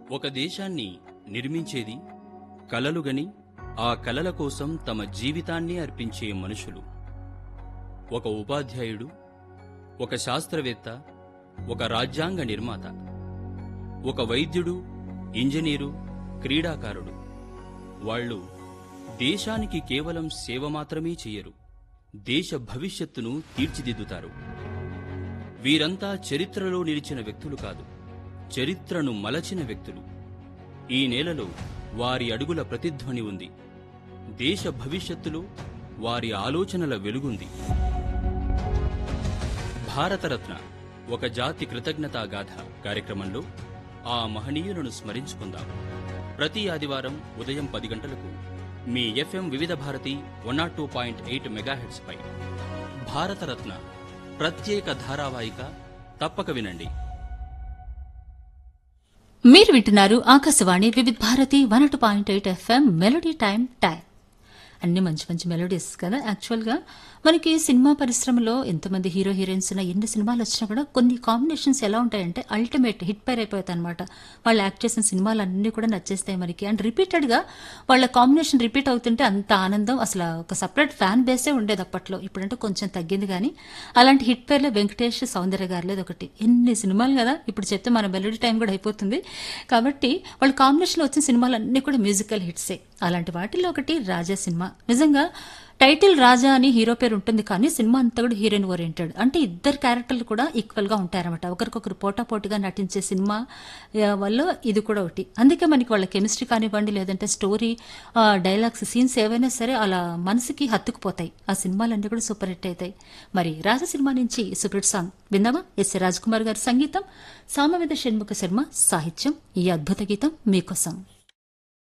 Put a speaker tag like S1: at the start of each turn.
S1: ఒక దేశాన్ని నిర్మించేది కలలుగని ఆ కలల కోసం తమ జీవితాన్ని అర్పించే మనుషులు ఒక ఉపాధ్యాయుడు ఒక శాస్త్రవేత్త ఒక రాజ్యాంగ నిర్మాత ఒక వైద్యుడు ఇంజనీరు క్రీడాకారుడు వాళ్ళు దేశానికి కేవలం సేవ మాత్రమే చెయ్యరు దేశ భవిష్యత్తును తీర్చిదిద్దుతారు వీరంతా చరిత్రలో నిలిచిన వ్యక్తులు కాదు చరిత్రను మలచిన వ్యక్తులు ఈ నేలలో వారి అడుగుల ప్రతిధ్వని ఉంది దేశ భవిష్యత్తులో వారి ఆలోచనల వెలుగుంది భారతరత్న ఒక జాతి కృతజ్ఞతా గాథ కార్యక్రమంలో ఆ మహనీయులను స్మరించుకుందాం ప్రతి ఆదివారం ఉదయం పది గంటలకు మీ FM Vividha Bharati one naught two point eight megahertz పై భారతరత్న ప్రత్యేక ధారావాహిక తప్పక వినండి
S2: మీరు వింటున్నారు Akashvani Vividha Bharati one two point eight FM melody time time అన్ని మంచి మంచి మెలోడీస్ కదా యాక్చువల్గా మనకి సినిమా పరిశ్రమలో ఎంతమంది హీరో హీరోయిన్స్ ఉన్న ఎన్ని సినిమాలు వచ్చినా కూడా కొన్ని కాంబినేషన్స్ ఎలా ఉంటాయంటే అల్టిమేట్ హిట్ పైర్ అయిపోతాయి అనమాట వాళ్ళు యాక్ట్ చేసిన సినిమాలు అన్నీ కూడా నచ్చేస్తాయి మనకి అండ్ రిపీటెడ్గా వాళ్ళ కాంబినేషన్ రిపీట్ అవుతుంటే అంత ఆనందం అసలు ఒక సపరేట్ ఫ్యాన్ బేసే ఉండేది అప్పట్లో ఇప్పుడంటే కొంచెం తగ్గింది కానీ అలాంటి హిట్ పేర్లో వెంకటేష్ సౌందర్య గారిలేదు ఒకటి ఎన్ని సినిమాలు కదా ఇప్పుడు చెప్తే మన మెలోడీ టైం కూడా అయిపోతుంది కాబట్టి వాళ్ళ కాంబినేషన్లో వచ్చిన సినిమాలు అన్నీ కూడా మ్యూజికల్ హిట్సే అలాంటి వాటిల్లో ఒకటి రాజా సినిమా నిజంగా టైటిల్ రాజా అని హీరో పేరు ఉంటుంది కానీ సినిమా అంతా కూడా హీరోయిన్ ఓరియంటెడ్ అంటే ఇద్దరు క్యారెక్టర్లు కూడా ఈక్వల్ గా ఉంటారన్నమాట ఒకరికొకరు పోటాపోటీగా నటించే సినిమా ఆ, వల్ల ఇది కూడా ఒకటి అందుకే మనకి వాళ్ళ కెమిస్ట్రీ కానివ్వండి లేదంటే స్టోరీ డైలాగ్స్ సీన్స్ ఏవైనా సరే అలా మనసుకి హత్తుకుపోతాయి ఆ సినిమాలన్నీ కూడా సూపర్ హిట్ అవుతాయి మరి రాజా సినిమా నుంచి సూపర్ హిట్ సాంగ్ విందామా ఎస్ రాజ్ కుమార్ గారి సంగీతం సామవేద షణ్ముఖ శర్మ సాహిత్యం ఈ అద్భుత గీతం మీకోసం